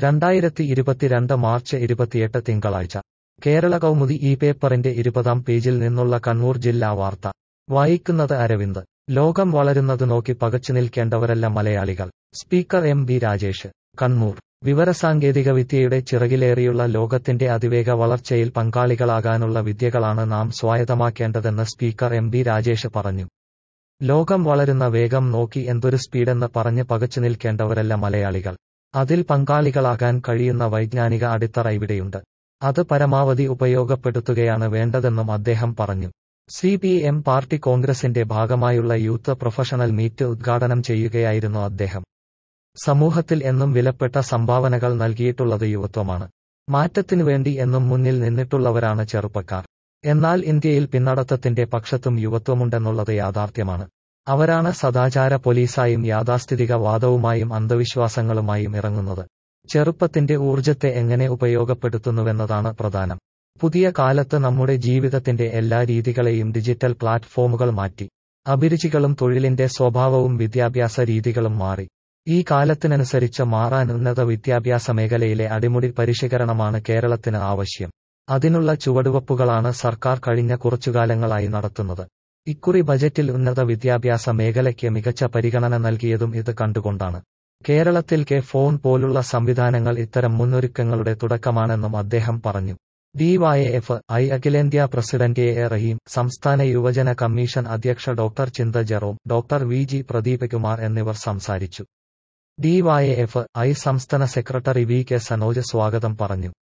രണ്ടായിരത്തി ഇരുപത്തിരണ്ട് മാർച്ച് ഇരുപത്തിയെട്ട് തിങ്കളാഴ്ച കേരള കൗമുദി ഈ പേപ്പറിന്റെ ഇരുപതാം പേജിൽ നിന്നുള്ള കണ്ണൂർ ജില്ലാ വാർത്ത വായിക്കുന്നത് അരവിന്ദ് ലോകം വളരുന്നത് നോക്കി പകച്ചു നിൽക്കേണ്ടവരല്ല മലയാളികൾ speaker M B Rajesh Kannur വിവരസാങ്കേതികവിദ്യയുടെ ചിറകിലേറിയുള്ള ലോകത്തിന്റെ അതിവേഗ വളർച്ചയിൽ പങ്കാളികളാകാനുള്ള വിദ്യകളാണ് നാം സ്വായത്തമാക്കേണ്ടതെന്ന് സ്പീക്കർ എം ബി രാജേഷ് പറഞ്ഞു ലോകം വളരുന്ന വേഗം നോക്കി എന്തൊരു സ്പീഡെന്ന് പറഞ്ഞ് പകച്ചു നിൽക്കേണ്ടവരല്ല മലയാളികൾ അതിൽ പങ്കാളികളാകാൻ കഴിയുന്ന വൈജ്ഞാനിക അടിത്തറ ഇവിടെയുണ്ട് അത് പരമാവധി ഉപയോഗപ്പെടുത്തുകയാണ് വേണ്ടതെന്നും അദ്ദേഹം പറഞ്ഞു സി പി എം പാർട്ടി കോൺഗ്രസിന്റെ ഭാഗമായുള്ള യൂത്ത് പ്രൊഫഷണൽ മീറ്റ് ഉദ്ഘാടനം ചെയ്യുകയായിരുന്നു അദ്ദേഹം സമൂഹത്തിൽ എന്നും വിലപ്പെട്ട സംഭാവനകൾ നൽകിയിട്ടുള്ളത് യുവത്വമാണ് മാറ്റത്തിനു വേണ്ടി എന്നും മുന്നിൽ നിന്നിട്ടുള്ളവരാണ് ചെറുപ്പക്കാർ എന്നാൽ ഇന്ത്യയിൽ പിന്നടത്തത്തിന്റെ പക്ഷത്തും യുവത്വമുണ്ടെന്നുള്ളത് യാഥാർത്ഥ്യമാണ് അവരാണ് സദാചാര പോലീസായും യാഥാസ്ഥിതിക വാദവുമായും അന്ധവിശ്വാസങ്ങളുമായും ഇറങ്ങുന്നത് ചെറുപ്പത്തിന്റെ ഊർജത്തെ എങ്ങനെ ഉപയോഗപ്പെടുത്തുന്നുവെന്നതാണ് പ്രധാനം പുതിയ കാലത്ത് നമ്മുടെ ജീവിതത്തിന്റെ എല്ലാ രീതികളെയും ഡിജിറ്റൽ പ്ലാറ്റ്ഫോമുകൾ മാറ്റി അഭിരുചികളും തൊഴിലിന്റെ സ്വഭാവവും വിദ്യാഭ്യാസ രീതികളും മാറി ഈ കാലത്തിനനുസരിച്ച് മാറാൻ ഉന്നത വിദ്യാഭ്യാസ മേഖലയിലെ അടിമുടി പരിഷ്കരണമാണ് കേരളത്തിന് ആവശ്യം അതിനുള്ള ചുവടുവപ്പുകളാണ് സർക്കാർ കഴിഞ്ഞ കുറച്ചുകാലങ്ങളായി നടത്തുന്നത് ഇക്കുറി ബജറ്റിൽ ഉന്നത വിദ്യാഭ്യാസ മേഖലയ്ക്ക് മികച്ച പരിഗണന നൽകിയതും ഇത് കണ്ടുകൊണ്ടാണ് കേരളത്തിൽ കെ ഫോൺ പോലുള്ള സംവിധാനങ്ങൾ ഇത്തരം മുന്നൊരുക്കങ്ങളുടെ തുടക്കമാണെന്നും അദ്ദേഹം പറഞ്ഞു ഡിവൈഎഫ് ഐ അഖിലേന്ത്യാ പ്രസിഡന്റ് എ എ റഹീം സംസ്ഥാന യുവജന കമ്മീഷൻ അധ്യക്ഷ doctor Chintha Jerome doctor V G Pradeepkumar എന്നിവർ സംസാരിച്ചു ഡിവൈഎഫ് ഐ സംസ്ഥാന സെക്രട്ടറി വി കെ സനോജ് സ്വാഗതം പറഞ്ഞു